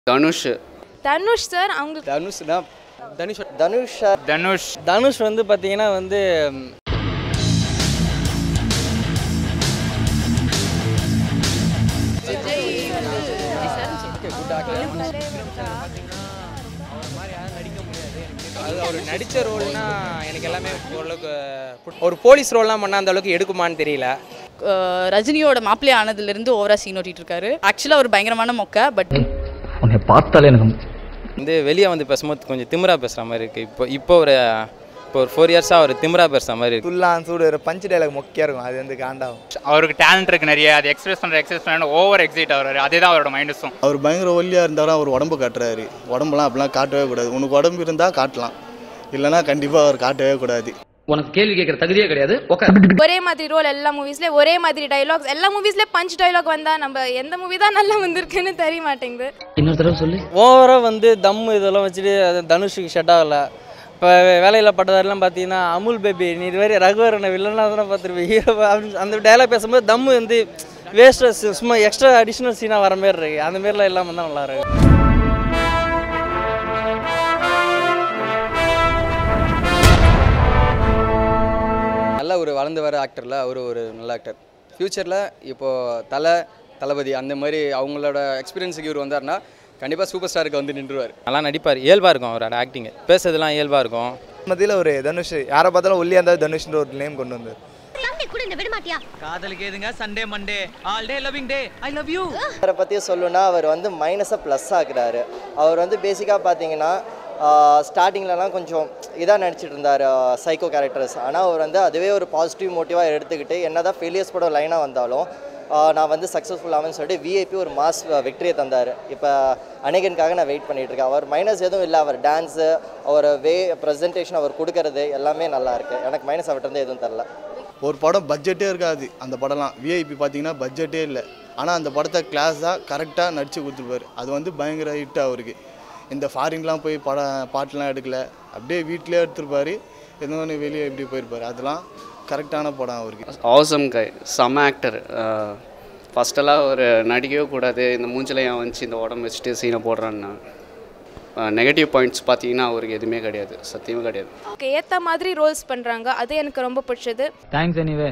Dhanush Dhanush sir அவங்களுக்கு தனுஷ்னா தனுஷ் தனுஷ் தனுஷ் தனுஷ் வந்து பார்த்தீங்கன்னா வந்து அது அவர் நடித்த ரோல்னா எனக்கு எல்லாமே ஓரளவுக்கு பிடி- ஒரு போலீஸ் ரோல்லாம் பண்ணால் அந்த அளவுக்கு எடுக்குமான்னு தெரியல அஹ் ரஜினியோட மாப்பிள்ளை ஆனதுலேருந்து ஓவரா சீன் ஓட்டிட்டு இருக்காரு ஆக்சுவலாக ஒரு பயங்கரமான மொக்க பட் உன்னை பார்த்தாலே எனக்கு வந்து வெளியே வந்து பேசும்போது கொஞ்சம் திமிரா பேசுகிற மாதிரி இருக்குது இப்போ இப்போ ஒரு இப்போ ஒரு ஃபோர் இயர்ஸாக ஒரு திமிரா பேசுகிற மாதிரி இருக்குது துல்லான் சூடு ஒரு பஞ்சு டைலாக் மொக்கையாக இருக்கும் அது வந்து காண்டாகும் அவருக்கு டேலண்ட் இருக்கு நிறைய அது எக்ஸ்பிரஸ் பண்ணுற எக்ஸ்பிரஸ் பண்ண ஓவர் எக்ஸைட் ஆகிறாரு அதே தான் அவரோட மைனஸும் அவர் பயங்கர ஒல்லியாக இருந்தாலும் அவர் உடம்பு காட்டுறாரு உடம்புலாம் அப்படிலாம் காட்டவே கூடாது உனக்கு உடம்பு இருந்தால் காட்டலாம் இல்லைன்னா கண்டிப்பாக அவர் காட்டவே கூடாது உனக்கு கேள்வி கேட்குற தகுதியே கிடையாது உட்கார் ஒரே மாதிரி ரோல் எல்லா மூவிஸ்லேயும் ஒரே மாதிரி டைலாக்ஸ் எல்லா மூவிஸ்லேயும் பஞ்ச் டைலாக் வந்தா நம்ம எந்த மூவி தான் நல்லா வந்திருக்குன்னு தெரிய மாட்டேங்குது இன்னொரு தடவை சொல்லு ஓவராக வந்து தம்மு இதெல்லாம் வச்சுட்டு அது தனுஷுக்கு ஷட் ஆகல இப்போ வேலையில் பட்டதாரெல்லாம் பார்த்தீங்கன்னா அமுல் பேபி நீ இது வரை ரகுவரனை வில்லனாக தானே பார்த்துருப்பேன் ஹீரோ அப்படின்னு அந்த டைலாக் பேசும்போது தம்மு வந்து வேஸ்ட்டாக சும்மா எக்ஸ்ட்ரா அடிஷ்னல் சீனாக வர மாதிரி இருக்கு அந்த மாரிலாம் இல்லாமல் தான் நல்லா இருக்கு நல்ல ஒரு வளர்ந்து வர ஆக்டரில் அவர் ஒரு நல்ல ஆக்டர் ஃப்யூச்சரில் இப்போது தலை தளபதி அந்த மாதிரி அவங்களோட எக்ஸ்பீரியன்ஸுக்கு இவர் வந்தார்னா கண்டிப்பாக சூப்பர் ஸ்டாருக்கு வந்து நின்றுவார் நல்லா நடிப்பார் இயல்பாக இருக்கும் அவரோட ஆக்டிங்கு பேசுறதுலாம் இயல்பாக இருக்கும் மத்தியில் ஒரு தனுஷ் யாரை பார்த்தாலும் ஒல்லியாக இருந்தால் தனுஷ்ன்ற ஒரு நேம் கொண்டு வந்தார் காதலுக்கு எதுங்க Sunday Monday all day loving day I love you அவரை பற்றி சொல்லணும்னா அவர் வந்து மைனஸை ப்ளஸ் ஆக்குறாரு அவர் வந்து பேசிக்காக பார்த்தீங்கன்னா ஸ்டார்டிங்லலாம் கொஞ்சம் இதாக நடிச்சிட்டு இருந்தார் சைக்கோ கேரக்டர்ஸ் ஆனால் அவர் வந்து அதுவே ஒரு பாசிட்டிவ் மோட்டிவாக எடுத்துக்கிட்டு என்ன தான் ஃபெயிலியர்ஸ் படம் லைனாக வந்தாலும் ஆஹ் நான் வந்து சக்ஸஸ்ஃபுல் ஆகும்னு சொல்லிட்டு விஐபி ஒரு மாஸ் வெற்றியை தந்தார் இப்போ அநேகனுக்காக நான் வெயிட் பண்ணிட்டு இருக்கேன் அவர் மைனஸ் எதுவும் இல்லை அவர் டான்ஸு அவர் வே ப்ரெசன்டேஷன் அவர் கொடுக்கறது எல்லாமே நல்லா இருக்கு எனக்கு மைனஸ் அவர்கிட்ட எதுவும் தரல ஒரு படம் பட்ஜெட்டே இருக்காது அந்த படம்லாம் விஐபி பார்த்தீங்கன்னா பட்ஜெட்டே இல்லை ஆனால் அந்த படத்தை கிளாஸாக கரெக்டாக நடித்து கொடுத்துருப்பாரு அது வந்து பயங்கர ஹிட் அவருக்கு இந்த ஃபாரின்லாம் போய் படம் பாட்டுலாம் எடுக்கல அப்படியே வீட்டிலே எடுத்திருப்பாரு இன்னொன்று வெளியே எப்படி போயிருப்பாரு அதெல்லாம் கரெக்டான படம் அவருக்கு ஆசம் கை செம்ம ஆக்டர் ஃபஸ்ட்டெல்லாம் ஒரு நடிக்கவே கூடாது இந்த மூஞ்சில ஏன் வந்துச்சு இந்த உடம்பு வச்சுட்டு சீனை போடுறான்னா நெகட்டிவ் பாயிண்ட்ஸ் பார்த்தீங்கன்னா அவருக்கு எதுவுமே கிடையாது சத்தியமே கிடையாது ஓகே ஏற்ற மாதிரி ரோல்ஸ் பண்ணுறாங்க அது எனக்கு ரொம்ப பிடிச்சது தேங்க்ஸ் எனிவே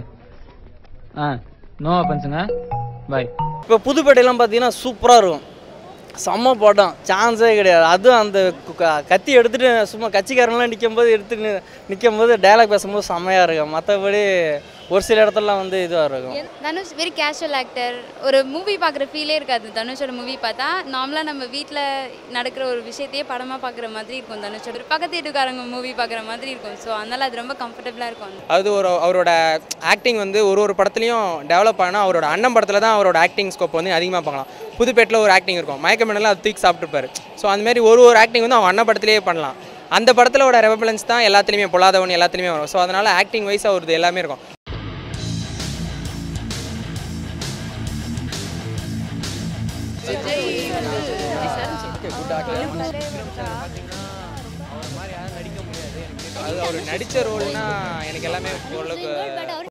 ஆ நோ அப்பன்ஸுங்க பாய் இப்போ புதுப்பேட்டையெல்லாம் பார்த்தீங்கன்னா சூப்பராக இருக்கும் செம்ம படம் சான்ஸே கிடையாது அதுவும் அந்த கு- க- கத்தி எடுத்துகிட்டு சும்மா கட்சிக்காரங்களாம் நிற்கும் போது எடுத்துட்டு நிற்கும் போது டைலாக் பேசும்போது செம்மையாக இருக்கும் மற்றபடி ஒரு சில இடத்துலலாம் வந்து இதுவாக இருக்கும் தனுஷ் வெரி கேஷுவல் ஆக்டர் ஒரு மூவி பார்க்குற ஃபீலே இருக்காது தனுஷோட மூவி பார்த்தா நார்மலாக நம்ம வீட்டில் நடக்கிற ஒரு விஷயத்தையே படமாக பார்க்குற மாதிரி இருக்கும் தனுஷோட பக்கத்து வீட்டுக்காரங்க மூவி பார்க்குற மாதிரி இருக்கும் ஸோ அதனால் அது ரொம்ப கம்ஃபர்டபுளாக இருக்கும் அது ஒரு அவரோட ஆக்டிங் வந்து ஒரு ஒரு படத்துலையும் டெவலப் ஆனால் அவரோட அண்ணன் படத்தில் தான் அவரோட ஆக்டிங் ஸ்கோப் வந்து அதிகமாக பார்க்கலாம் புதுப்பேட்டில் ஒரு ஆக்டிங் இருக்கும் மயக்கமெல்லாம் அது தூக்கி சாப்பிட்டுருப்பாரு ஸோ அந்த மாதிரி ஒரு ஒரு ஆக்டிங் வந்து அவங்க அண்ணன் படத்துலேயே பண்ணலாம் அந்த படத்திலோட ரெபலன்ஸ் தான் எல்லாத்துலேயுமே பொல்லாதவன் எல்லாத்துலேயுமே வரும் ஸோ அதனால் ஆக்டிங் வைஸ் அவரது எல்லாமே இருக்கும் அது அவர் நடித்த ரோல்னா எனக்கு எல்லாமே ஓரளவுக்கு